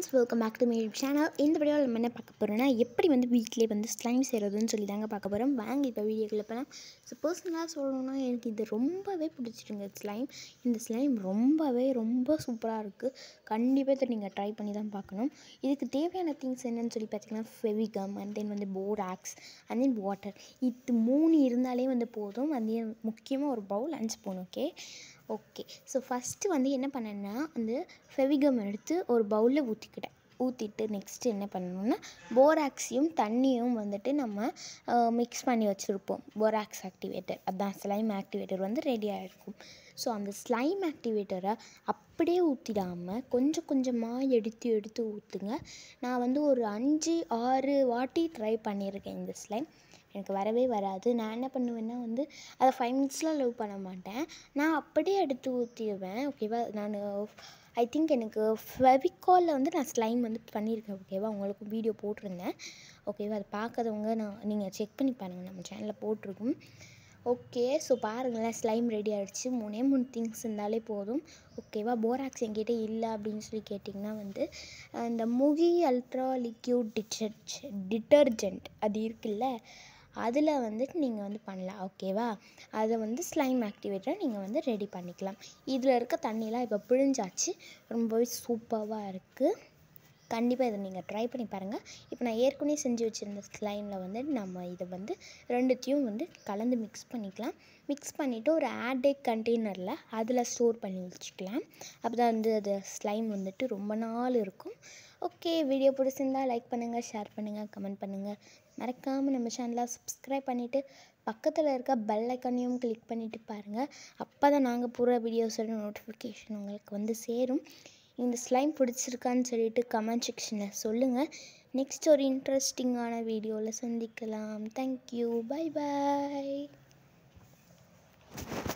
friends welcome back to my channel இந்த வீடியோவில் நம்ம என்ன பார்க்க போகிறோம்னா எப்படி வந்து வீட்டிலே வந்து ஸ்லைம் செய்கிறதுன்னு சொல்லி தாங்க பார்க்க போகிறோம் வாங்க இப்போ வீடியோக்குள்ள போகலாம் ஸோ பர்சனலாக சொல்லணும்னா எனக்கு இது ரொம்பவே பிடிச்சிருங்க ஸ்லைம் இந்த ஸ்லைம் ரொம்பவே ரொம்ப சூப்பராக இருக்குது கண்டிப்பாக இதை நீங்கள் ட்ரை பண்ணி தான் பார்க்கணும் இதுக்கு தேவையான திங்ஸ் என்னன்னு சொல்லி பார்த்தீங்கன்னா ஃபெவிகம் அண்ட் தென் வந்து போராக்ஸ் அண்ட் தென் வாட்டர் இது மூணு இருந்தாலே வந்து போதும் அது முக்கியமாக ஒரு bowl and spoon okay okay so first வந்து என்ன பண்ணேன்னா அந்த ஃபெவிகம் எடுத்து ஒரு பவுலில் ஊற்றிக்கிட்டேன் ஊற்றிட்டு நெக்ஸ்ட்டு என்ன பண்ணணும்னா போராக்ஸையும் தண்ணியும் வந்துட்டு நம்ம மிக்ஸ் பண்ணி வச்சுருப்போம் போராக்ஸ் ஆக்டிவேட்டர் அதான் ஸ்லைம் ஆக்டிவேட்டர் வந்து ரெடியாக இருக்கும் ஸோ அந்த ஸ்லைம் ஆக்டிவேட்டரை அப்படியே ஊற்றிடாமல் கொஞ்சம் கொஞ்சமாக எடுத்து எடுத்து ஊற்றுங்க நான் வந்து ஒரு அஞ்சு ஆறு வாட்டி ட்ரை பண்ணியிருக்கேன் இந்த ஸ்லைம் எனக்கு வரவே வராது நான் என்ன பண்ணுவேன்னா வந்து அதை ஃபைவ் மினிட்ஸ்லாம் லவ் பண்ண மாட்டேன் நான் அப்படியே எடுத்து ஊற்றிடுவேன் ஓகேவா நான் ஐ திங்க் எனக்கு ஃபெவிகாலில் வந்து நான் ஸ்லைம் வந்து பண்ணியிருக்கேன் ஓகேவா உங்களுக்கு வீடியோ போட்டிருந்தேன் ஓகேவா அதை பார்க்காதவங்க நான் நீங்கள் செக் பண்ணி பாருங்கள் நம்ம சேனலில் போட்டிருக்கும் ஓகே ஸோ பாருங்களேன் ஸ்லைம் ரெடி ஆகிடுச்சு மூணே மூணு திங்ஸ் இருந்தாலே போதும் ஓகேவா போராக்ஸ் என்கிட்ட இல்லை அப்படின்னு சொல்லி கேட்டிங்கன்னா வந்து இந்த முகி அல்ட்ரா லிக்யூட் டிட்டர்ஜ் டிட்டர்ஜென்ட் அது இருக்குல்ல அதில் வந்துட்டு நீங்கள் வந்து பண்ணலாம் ஓகேவா அதை வந்து ஸ்லைம் ஆக்டிவேட்டரை நீங்கள் வந்து ரெடி பண்ணிக்கலாம் இதில் இருக்க தண்ணிலாம் இப்போ பிழிஞ்சாச்சு ரொம்பவே சூப்பராக இருக்குது கண்டிப்பாக இதை நீங்கள் ட்ரை பண்ணி பாருங்கள் இப்போ நான் ஏற்கனவே செஞ்சு வச்சுருந்த ஸ்லைமில் வந்து நம்ம இதை வந்து ரெண்டுத்தையும் வந்து கலந்து மிக்ஸ் பண்ணிக்கலாம் மிக்ஸ் பண்ணிவிட்டு ஒரு ஆடேக் கண்டெய்னரில் அதில் ஸ்டோர் பண்ணி வச்சுக்கலாம் அப்போ தான் வந்து அது ஸ்லைம் வந்துட்டு ரொம்ப நாள் இருக்கும் ஓகே வீடியோ பிடிச்சிருந்தால் லைக் பண்ணுங்கள் ஷேர் பண்ணுங்கள் கமெண்ட் பண்ணுங்கள் மறக்காமல் நம்ம சேனலை சப்ஸ்கிரைப் பண்ணிவிட்டு பக்கத்தில் இருக்க பெல் ஐக்கானையும் கிளிக் பண்ணிவிட்டு பாருங்கள் அப்போ தான் நாங்கள் போகிற வீடியோஸோட நோட்டிஃபிகேஷன் உங்களுக்கு வந்து சேரும் இந்த ஸ்லைம் பிடிச்சிருக்கான்னு சொல்லிட்டு கமெண்ட் செக்ஷனில் சொல்லுங்கள் நெக்ஸ்ட் ஒரு இன்ட்ரெஸ்டிங்கான வீடியோவில் சந்திக்கலாம் தேங்க்யூ பை பாய்